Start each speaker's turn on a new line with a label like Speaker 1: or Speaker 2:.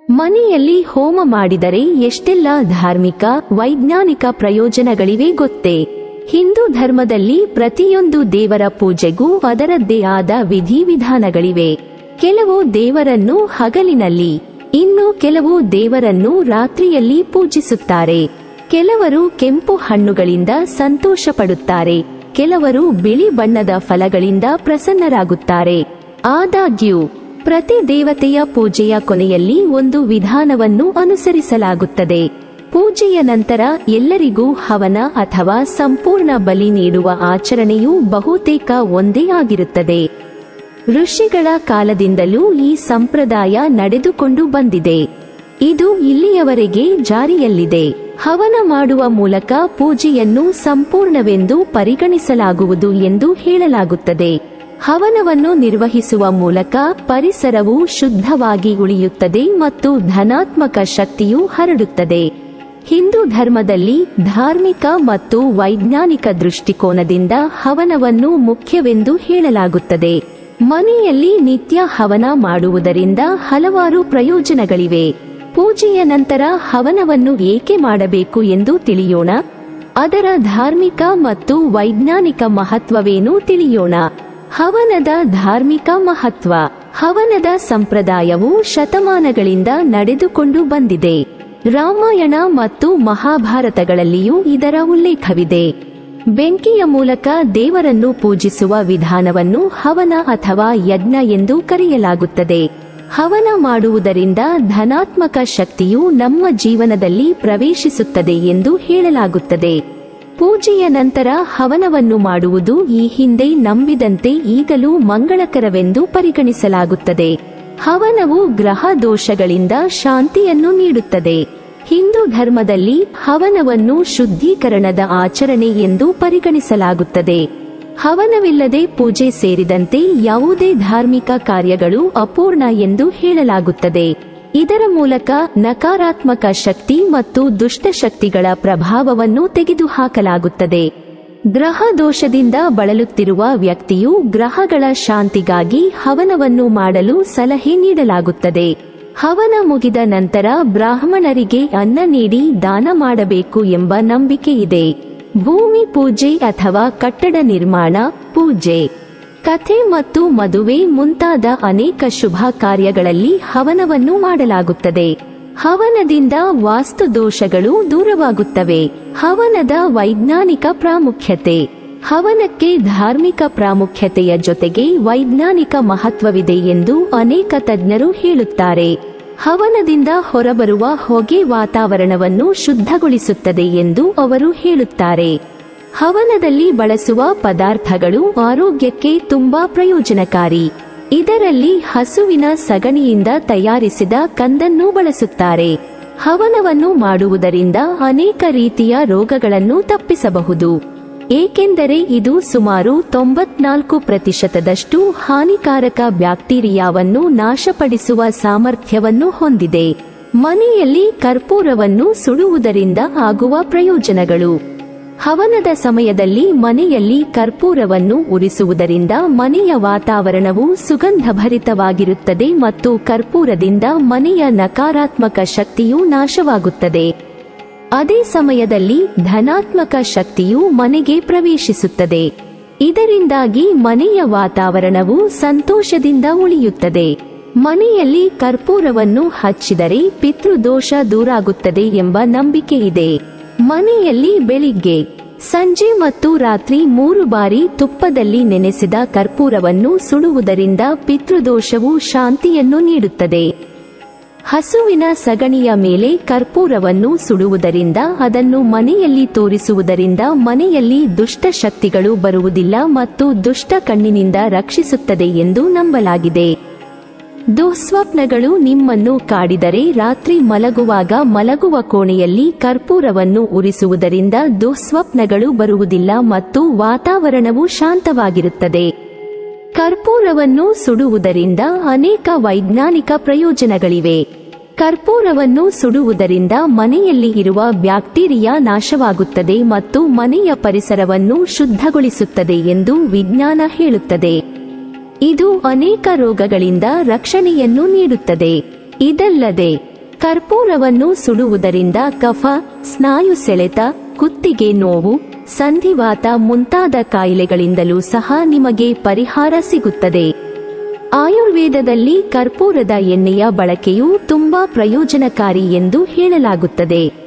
Speaker 1: ಮನೆಯಲ್ಲಿ ಹೋಮ ಮಾಡಿದರೆ ಎಷ್ಟೆಲ್ಲ ಧಾರ್ಮಿಕ ವೈಜ್ಞಾನಿಕ ಪ್ರಯೋಜನಗಳಿವೆ ಗೊತ್ತೇ ಹಿಂದೂ ಧರ್ಮದಲ್ಲಿ ಪ್ರತಿಯೊಂದು ದೇವರ ಪೂಜೆಗೂ ಅದರದ್ದೇ ಆದ ವಿಧಿವಿಧಾನಗಳಿವೆ ಕೆಲವು ದೇವರನ್ನು ಹಗಲಿನಲ್ಲಿ ಇನ್ನು ಕೆಲವು ದೇವರನ್ನು ರಾತ್ರಿಯಲ್ಲಿ ಪೂಜಿಸುತ್ತಾರೆ ಕೆಲವರು ಕೆಂಪು ಹಣ್ಣುಗಳಿಂದ ಸಂತೋಷ ಪಡುತ್ತಾರೆ ಕೆಲವರು ಬಿಳಿ ಬಣ್ಣದ ಫಲಗಳಿಂದ ಪ್ರಸನ್ನರಾಗುತ್ತಾರೆ ಆದಾಗ್ಯೂ ಪ್ರತಿ ದೇವತೆಯ ಪೂಜೆಯ ಕೊನೆಯಲ್ಲಿ ಒಂದು ವಿಧಾನವನ್ನು ಅನುಸರಿಸಲಾಗುತ್ತದೆ ಪೂಜೆಯ ನಂತರ ಎಲ್ಲರಿಗೂ ಹವನ ಅಥವಾ ಸಂಪೂರ್ಣ ಬಲಿ ನೀಡುವ ಆಚರಣೆಯು ಬಹುತೇಕ ಒಂದೇ ಆಗಿರುತ್ತದೆ ಋಷಿಗಳ ಕಾಲದಿಂದಲೂ ಈ ಸಂಪ್ರದಾಯ ನಡೆದುಕೊಂಡು ಬಂದಿದೆ ಇದು ಇಲ್ಲಿಯವರೆಗೆ ಜಾರಿಯಲ್ಲಿದೆ ಹವನ ಮಾಡುವ ಮೂಲಕ ಪೂಜೆಯನ್ನು ಸಂಪೂರ್ಣವೆಂದು ಪರಿಗಣಿಸಲಾಗುವುದು ಎಂದು ಹೇಳಲಾಗುತ್ತದೆ ಹವನವನ್ನು ನಿರ್ವಹಿಸುವ ಮೂಲಕ ಪರಿಸರವು ಶುದ್ಧವಾಗಿ ಉಳಿಯುತ್ತದೆ ಮತ್ತು ಧನಾತ್ಮಕ ಶಕ್ತಿಯು ಹರಡುತ್ತದೆ ಹಿಂದೂ ಧರ್ಮದಲ್ಲಿ ಧಾರ್ಮಿಕ ಮತ್ತು ವೈಜ್ಞಾನಿಕ ದೃಷ್ಟಿಕೋನದಿಂದ ಹವನವನ್ನು ಮುಖ್ಯವೆಂದು ಹೇಳಲಾಗುತ್ತದೆ ಮನೆಯಲ್ಲಿ ನಿತ್ಯ ಹವನ ಮಾಡುವುದರಿಂದ ಹಲವಾರು ಪ್ರಯೋಜನಗಳಿವೆ ಪೂಜೆಯ ನಂತರ ಹವನವನ್ನು ಏಕೆ ಮಾಡಬೇಕು ಎಂದು ತಿಳಿಯೋಣ ಅದರ ಧಾರ್ಮಿಕ ಮತ್ತು ವೈಜ್ಞಾನಿಕ ಮಹತ್ವವೇನು ತಿಳಿಯೋಣ ಹವನದ ಧಾರ್ಮಿಕ ಮಹತ್ವ ಹವನದ ಸಂಪ್ರದಾಯವು ಶತಮಾನಗಳಿಂದ ನಡೆದುಕೊಂಡು ಬಂದಿದೆ ರಾಮಾಯಣ ಮತ್ತು ಮಹಾಭಾರತಗಳಲ್ಲಿಯೂ ಇದರ ಉಲ್ಲೇಖವಿದೆ ಬೆಂಕಿಯ ಮೂಲಕ ದೇವರನ್ನು ಪೂಜಿಸುವ ವಿಧಾನವನ್ನು ಹವನ ಅಥವಾ ಯಜ್ಞ ಎಂದು ಕರೆಯಲಾಗುತ್ತದೆ ಹವನ ಮಾಡುವುದರಿಂದ ಧನಾತ್ಮಕ ಶಕ್ತಿಯು ನಮ್ಮ ಜೀವನದಲ್ಲಿ ಪ್ರವೇಶಿಸುತ್ತದೆ ಎಂದು ಹೇಳಲಾಗುತ್ತದೆ ಪೂಜೆಯ ನಂತರ ಹವನವನ್ನು ಮಾಡುವುದು ಈ ಹಿಂದೆ ನಂಬಿದಂತೆ ಈಗಲೂ ಮಂಗಳಕರವೆಂದು ಪರಿಗಣಿಸಲಾಗುತ್ತದೆ ಹವನವು ಗ್ರಹ ದೋಷಗಳಿಂದ ಶಾಂತಿಯನ್ನು ನೀಡುತ್ತದೆ ಹಿಂದೂ ಧರ್ಮದಲ್ಲಿ ಹವನವನ್ನು ಶುದ್ಧೀಕರಣದ ಆಚರಣೆ ಎಂದು ಪರಿಗಣಿಸಲಾಗುತ್ತದೆ ಹವನವಿಲ್ಲದೆ ಪೂಜೆ ಸೇರಿದಂತೆ ಯಾವುದೇ ಧಾರ್ಮಿಕ ಕಾರ್ಯಗಳು ಅಪೂರ್ಣ ಎಂದು ಹೇಳಲಾಗುತ್ತದೆ ಇದರ ಮೂಲಕ ನಕಾರಾತ್ಮಕ ಶಕ್ತಿ ಮತ್ತು ದುಷ್ಟಶಕ್ತಿಗಳ ಪ್ರಭಾವವನ್ನು ತೆಗೆದುಹಾಕಲಾಗುತ್ತದೆ ಗ್ರಹ ದೋಷದಿಂದ ಬಳಲುತ್ತಿರುವ ವ್ಯಕ್ತಿಯು ಗ್ರಹಗಳ ಶಾಂತಿಗಾಗಿ ಹವನವನ್ನು ಮಾಡಲು ಸಲಹೆ ನೀಡಲಾಗುತ್ತದೆ ಹವನ ಮುಗಿದ ನಂತರ ಬ್ರಾಹ್ಮಣರಿಗೆ ಅನ್ನ ನೀಡಿ ದಾನ ಮಾಡಬೇಕು ಎಂಬ ನಂಬಿಕೆ ಇದೆ ಭೂಮಿ ಪೂಜೆ ಅಥವಾ ಕಟ್ಟಡ ನಿರ್ಮಾಣ ಪೂಜೆ ಕಥೆ ಮತ್ತು ಮದುವೆ ಮುಂತಾದ ಅನೇಕ ಶುಭ ಕಾರ್ಯಗಳಲ್ಲಿ ಹವನವನ್ನು ಮಾಡಲಾಗುತ್ತದೆ ಹವನದಿಂದ ವಾಸ್ತು ದೋಷಗಳು ದೂರವಾಗುತ್ತವೆ ಹವನದ ವೈಜ್ಞಾನಿಕ ಪ್ರಾಮುಖ್ಯತೆ ಹವನಕ್ಕೆ ಧಾರ್ಮಿಕ ಪ್ರಾಮುಖ್ಯತೆಯ ಜೊತೆಗೆ ವೈಜ್ಞಾನಿಕ ಮಹತ್ವವಿದೆ ಎಂದು ಅನೇಕ ತಜ್ಞರು ಹೇಳುತ್ತಾರೆ ಹವನದಿಂದ ಹೊರಬರುವ ಹೊಗೆ ವಾತಾವರಣವನ್ನು ಶುದ್ಧಗೊಳಿಸುತ್ತದೆ ಎಂದು ಅವರು ಹೇಳುತ್ತಾರೆ ಹವನದಲ್ಲಿ ಬಳಸುವ ಪದಾರ್ಥಗಳು ಆರೋಗ್ಯಕ್ಕೆ ತುಂಬಾ ಪ್ರಯೋಜನಕಾರಿ ಇದರಲ್ಲಿ ಹಸುವಿನ ಸಗಣಿಯಿಂದ ತಯಾರಿಸಿದ ಕಂದನ್ನು ಬಳಸುತ್ತಾರೆ ಹವನವನ್ನು ಮಾಡುವುದರಿಂದ ಅನೇಕ ರೀತಿಯ ರೋಗಗಳನ್ನು ತಪ್ಪಿಸಬಹುದು ಏಕೆಂದರೆ ಇದು ಸುಮಾರು ತೊಂಬತ್ನಾಲ್ಕು ಪ್ರತಿಶತದಷ್ಟು ಹಾನಿಕಾರಕ ಬ್ಯಾಕ್ಟೀರಿಯಾವನ್ನು ನಾಶಪಡಿಸುವ ಸಾಮರ್ಥ್ಯವನ್ನು ಹೊಂದಿದೆ ಮನೆಯಲ್ಲಿ ಕರ್ಪೂರವನ್ನು ಸುಡುವುದರಿಂದ ಆಗುವ ಪ್ರಯೋಜನಗಳು ಹವನದ ಸಮಯದಲ್ಲಿ ಮನೆಯಲ್ಲಿ ಕರ್ಪೂರವನ್ನು ಉರಿಸುವುದರಿಂದ ಮನೆಯ ವಾತಾವರಣವು ಸುಗಂಧಭರಿತವಾಗಿರುತ್ತದೆ ಮತ್ತು ಕರ್ಪೂರದಿಂದ ಮನೆಯ ನಕಾರಾತ್ಮಕ ಶಕ್ತಿಯು ನಾಶವಾಗುತ್ತದೆ ಅದೇ ಸಮಯದಲ್ಲಿ ಧನಾತ್ಮಕ ಶಕ್ತಿಯು ಮನೆಗೆ ಪ್ರವೇಶಿಸುತ್ತದೆ ಇದರಿಂದಾಗಿ ಮನೆಯ ವಾತಾವರಣವು ಸಂತೋಷದಿಂದ ಉಳಿಯುತ್ತದೆ ಮನೆಯಲ್ಲಿ ಕರ್ಪೂರವನ್ನು ಹಚ್ಚಿದರೆ ಪಿತೃದೋಷ ದೂರಾಗುತ್ತದೆ ಎಂಬ ನಂಬಿಕೆ ಇದೆ ಮನೆಯಲ್ಲಿ ಬೆಳಿಗ್ಗೆ ಸಂಜೆ ಮತ್ತು ರಾತ್ರಿ ಮೂರು ಬಾರಿ ತುಪ್ಪದಲ್ಲಿ ನೆನೆಸಿದ ಕರ್ಪೂರವನ್ನು ಸುಡುವುದರಿಂದ ಪಿತೃದೋಷವು ಶಾಂತಿಯನ್ನು ನೀಡುತ್ತದೆ ಹಸುವಿನ ಸಗಣಿಯ ಮೇಲೆ ಕರ್ಪೂರವನ್ನು ಸುಡುವುದರಿಂದ ಅದನ್ನು ಮನೆಯಲ್ಲಿ ತೋರಿಸುವುದರಿಂದ ಮನೆಯಲ್ಲಿ ದುಷ್ಟ ಶಕ್ತಿಗಳು ಬರುವುದಿಲ್ಲ ಮತ್ತು ದುಷ್ಟ ಕಣ್ಣಿನಿಂದ ರಕ್ಷಿಸುತ್ತದೆ ಎಂದು ನಂಬಲಾಗಿದೆ ದುಃಸ್ವಪ್ನಗಳು ನಿಮ್ಮನ್ನು ಕಾಡಿದರೆ ರಾತ್ರಿ ಮಲಗುವಾಗ ಮಲಗುವ ಕೋಣೆಯಲ್ಲಿ ಕರ್ಪೂರವನ್ನು ಉರಿಸುವುದರಿಂದ ದುಃಸ್ವಪ್ನಗಳು ಬರುವುದಿಲ್ಲ ಮತ್ತು ವಾತಾವರಣವು ಶಾಂತವಾಗಿರುತ್ತದೆ ಕರ್ಪೂರವನ್ನು ಸುಡುವುದರಿಂದ ಅನೇಕ ವೈಜ್ಞಾನಿಕ ಪ್ರಯೋಜನಗಳಿವೆ ಕರ್ಪೂರವನ್ನು ಸುಡುವುದರಿಂದ ಮನೆಯಲ್ಲಿ ಇರುವ ಬ್ಯಾಕ್ಟೀರಿಯಾ ನಾಶವಾಗುತ್ತದೆ ಮತ್ತು ಮನೆಯ ಪರಿಸರವನ್ನು ಶುದ್ಧಗೊಳಿಸುತ್ತದೆ ಎಂದು ವಿಜ್ಞಾನ ಹೇಳುತ್ತದೆ ಇದು ಅನೇಕ ರೋಗಗಳಿಂದ ರಕ್ಷಣೆಯನ್ನು ನೀಡುತ್ತದೆ ಇದಲ್ಲದೆ ಕರ್ಪೂರವನ್ನು ಸುಡುವುದರಿಂದ ಕಫ ಸ್ನಾಯು ಸೆಳೆತ ಕುತ್ತಿಗೆ ನೋವು ಸಂಧಿವಾತ ಮುಂತಾದ ಕಾಯಿಲೆಗಳಿಂದಲೂ ಸಹ ನಿಮಗೆ ಪರಿಹಾರ ಸಿಗುತ್ತದೆ ಆಯುರ್ವೇದದಲ್ಲಿ ಕರ್ಪೂರದ ಎಣ್ಣೆಯ ಬಳಕೆಯು ತುಂಬಾ ಪ್ರಯೋಜನಕಾರಿ ಎಂದು ಹೇಳಲಾಗುತ್ತದೆ